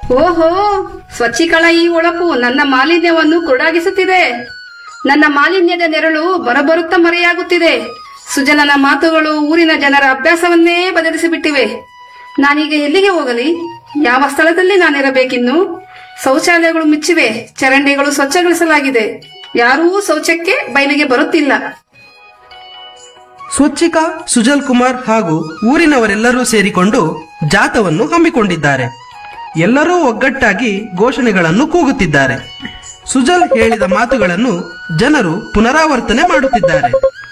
ಓಹೋ ಸ್ವಚ್ಛಿಕಳ ಈ ಒಳಪು ನನ್ನ ಮಾಲಿನ್ಯವನ್ನು ಕುರುಡಾಗಿಸುತ್ತಿದೆ ನನ್ನ ಮಾಲಿನ್ಯದ ನೆರಳು ಬರಬರುತ್ತಾ ಮರೆಯಾಗುತ್ತಿದೆ ಸುಜನನ ಮಾತುಗಳು ಊರಿನ ಜನರ ಅಭ್ಯಾಸವನ್ನೇ ಬದಲಿಸಿಬಿಟ್ಟಿವೆ ನಾನೀಗ ಎಲ್ಲಿಗೆ ಹೋಗಲಿ ಯಾವ ಸ್ಥಳದಲ್ಲಿ ನಾನಿರಬೇಕಿನ್ನು ಶೌಚಾಲಯಗಳು ಮುಚ್ಚಿವೆ ಚರಂಡಿಗಳು ಸ್ವಚ್ಛಗೊಳಿಸಲಾಗಿದೆ ಯಾರೂ ಶೌಚಕ್ಕೆ ಬಯಲಿಗೆ ಬರುತ್ತಿಲ್ಲ ಸ್ವಚ್ಛಿಕಾ ಸುಜಲ್ ಕುಮಾರ್ ಹಾಗೂ ಊರಿನವರೆಲ್ಲರೂ ಸೇರಿಕೊಂಡು ಜಾಥವನ್ನು ಹಮ್ಮಿಕೊಂಡಿದ್ದಾರೆ ಎಲ್ಲರೂ ಒಗ್ಗಟ್ಟಾಗಿ ಘೋಷಣೆಗಳನ್ನು ಕೂಗುತ್ತಿದ್ದಾರೆ ಸುಜಲ್ ಹೇಳಿದ ಮಾತುಗಳನ್ನು ಜನರು ಪುನರಾವರ್ತನೆ ಮಾಡುತ್ತಿದ್ದಾರೆ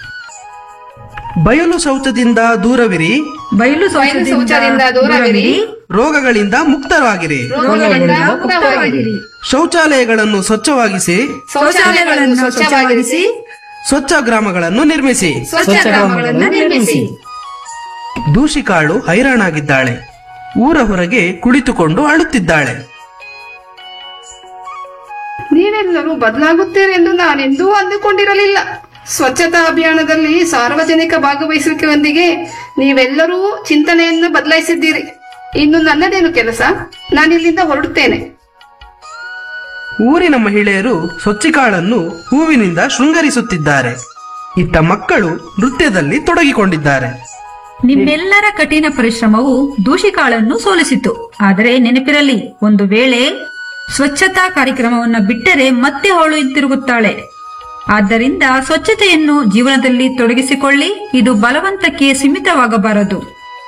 ಬಯಲು ಶೌಚದಿಂದ ದೂರವಿರಿ ಬಯಲು ಬಯಲು ಶೌಚದಿಂದ ದೂರವಿರಿ ರೋಗಗಳಿಂದ ಮುಕ್ತರಾಗಿರಿ ರೋಗಗಳಿಂದ ಮುಕ್ತವಾಗಿರಿ ಶೌಚಾಲಯಗಳನ್ನು ಸ್ವಚ್ಛವಾಗಿಸಿ ಶೌಚಾಲಯಗಳನ್ನು ಸ್ವಚ್ಛವಾಗಿರಿಸಿ ಸ್ವಚ್ಛ ಗ್ರಾಮಗಳನ್ನು ನಿರ್ಮಿಸಿ ಸ್ವಚ್ಛ ಗ್ರಾಮಗಳನ್ನು ನಿರ್ಮಿಸಿ ದೂಷಿಕಾಳು ಹೈರಾಣಾಗಿದ್ದಾಳೆ ಊರ ಹೊರಗೆ ಕುಳಿತುಕೊಂಡು ಅಳುತ್ತಿದ್ದಾಳೆ ನೀವೆಲ್ಲರೂ ಬದಲಾಗುತ್ತೀರೆಂದು ನಾನೆಂದೂ ಅಂದುಕೊಂಡಿರಲಿಲ್ಲ ಸ್ವಚ್ಛತಾ ಅಭಿಯಾನದಲ್ಲಿ ಸಾರ್ವಜನಿಕ ಭಾಗವಹಿಸುವಿಕೆಯೊಂದಿಗೆ ನೀವೆಲ್ಲರೂ ಚಿಂತನೆಯನ್ನು ಬದಲಾಯಿಸಿದ್ದೀರಿ ಇನ್ನು ನನ್ನದೇನು ಕೆಲಸ ನಾನಿಲ್ಲಿಂದ ಹೊರಡುತ್ತೇನೆ ಊರಿನ ಮಹಿಳೆಯರು ಸ್ವಚ್ಛಿಕಾಳನ್ನು ಹೂವಿನಿಂದ ಶೃಂಗರಿಸುತ್ತಿದ್ದಾರೆ ಇತ್ತ ಮಕ್ಕಳು ನೃತ್ಯದಲ್ಲಿ ತೊಡಗಿಕೊಂಡಿದ್ದಾರೆ ನಿಮ್ಮೆಲ್ಲರ ಕಠಿಣ ಪರಿಶ್ರಮವು ದೂಷಿಕಾಳನ್ನು ಸೋಲಿಸಿತು ಆದರೆ ನೆನಪಿರಲಿ ಒಂದು ವೇಳೆ ಸ್ವಚ್ಛತಾ ಕಾರ್ಯಕ್ರಮವನ್ನು ಬಿಟ್ಟರೆ ಮತ್ತೆ ಅವಳು ಹಿಂತಿರುಗುತ್ತಾಳೆ ಆದ್ದರಿಂದ ಸ್ವಚ್ಛತೆಯನ್ನು ಜೀವನದಲ್ಲಿ ತೊಡಗಿಸಿಕೊಳ್ಳಿ ಇದು ಬಲವಂತಕ್ಕೆ ಸೀಮಿತವಾಗಬಾರದು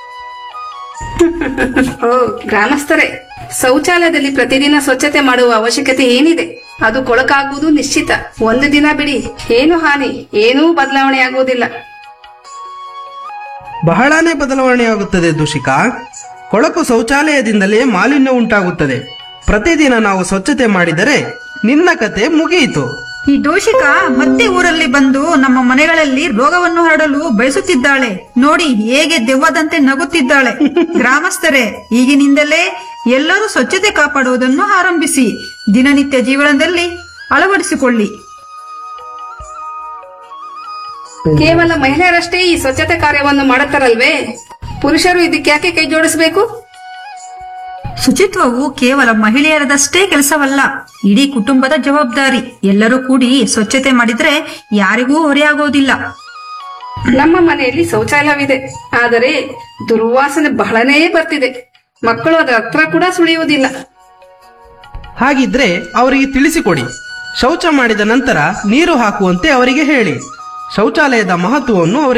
ಓ ಗ್ರಾಮಸ್ಥರೇ ಶೌಚಾಲಯದಲ್ಲಿ ಪ್ರತಿದಿನ ಸ್ವಚ್ಛತೆ ಮಾಡುವ ಅವಶ್ಯಕತೆ ಏನಿದೆ ಅದು ಕೊಳಕಾಗುವುದು ನಿಶ್ಚಿತ ಒಂದು ದಿನ ಬಿಡಿ ಏನು ಹಾನಿ ಏನೂ ಬದಲಾವಣೆ ಆಗುವುದಿಲ್ಲ ಬಹಳಾನೇ ಬದಲಾವಣೆಯಾಗುತ್ತದೆ ದೂಷಿಕಾ ಕೊಳಕು ಶೌಚಾಲಯದಿಂದಲೇ ಮಾಲಿನ್ಯ ಉಂಟಾಗುತ್ತದೆ ಪ್ರತಿದಿನ ನಾವು ಸ್ವಚ್ಛತೆ ಮಾಡಿದರೆ ನಿನ್ನ ಕತೆ ಮುಗಿಯಿತು ಈ ದೋಷಿಕ ಮತ್ತೆ ಊರಲ್ಲಿ ಬಂದು ನಮ್ಮ ಮನೆಗಳಲ್ಲಿ ರೋಗವನ್ನು ಹರಡಲು ಬಯಸುತ್ತಿದ್ದಾಳೆ ನೋಡಿ ಹೇಗೆ ದೆವ್ವದಂತೆ ನಗುತ್ತಿದ್ದಾಳೆ ಗ್ರಾಮಸ್ಥರೇ ಈಗಿನಿಂದಲೇ ಎಲ್ಲರೂ ಸ್ವಚ್ಛತೆ ಕಾಪಾಡುವುದನ್ನು ಆರಂಭಿಸಿ ದಿನನಿತ್ಯ ಜೀವನದಲ್ಲಿ ಅಳವಡಿಸಿಕೊಳ್ಳಿ ಕೇವಲ ಮಹಿಳೆಯರಷ್ಟೇ ಈ ಸ್ವಚ್ಛತೆ ಕಾರ್ಯವನ್ನು ಮಾಡುತ್ತಾರಲ್ವೇ ಪುರುಷರು ಇದಕ್ಕೆ ಯಾಕೆ ಕೈ ಜೋಡಿಸಬೇಕು ಶುಚಿತ್ವವು ಕೇವಲ ಮಹಿಳೆಯರದಷ್ಟೇ ಕೆಲಸವಲ್ಲ ಇಡೀ ಕುಟುಂಬದ ಜವಾಬ್ದಾರಿ ಎಲ್ಲರೂ ಕೂಡಿ ಸ್ವಚ್ಛತೆ ಮಾಡಿದ್ರೆ ಯಾರಿಗೂ ಹೊರೆಯಾಗೋದಿಲ್ಲ ನಮ್ಮ ಮನೆಯಲ್ಲಿ ಶೌಚಾಲಯವಿದೆ ಆದರೆ ದುರ್ವಾಸನೆ ಬಹಳನೇ ಬರ್ತಿದೆ ಮಕ್ಕಳು ಅದರ ಹತ್ರ ಕೂಡ ಸುಳಿಯುವುದಿಲ್ಲ ಹಾಗಿದ್ರೆ ಅವರಿಗೆ ತಿಳಿಸಿಕೊಡಿ ಶೌಚ ಮಾಡಿದ ನಂತರ ನೀರು ಹಾಕುವಂತೆ ಅವರಿಗೆ ಹೇಳಿ ಶೌಚಾಲಯದ ಮಹತ್ವವನ್ನು ಅವರಿಗೆ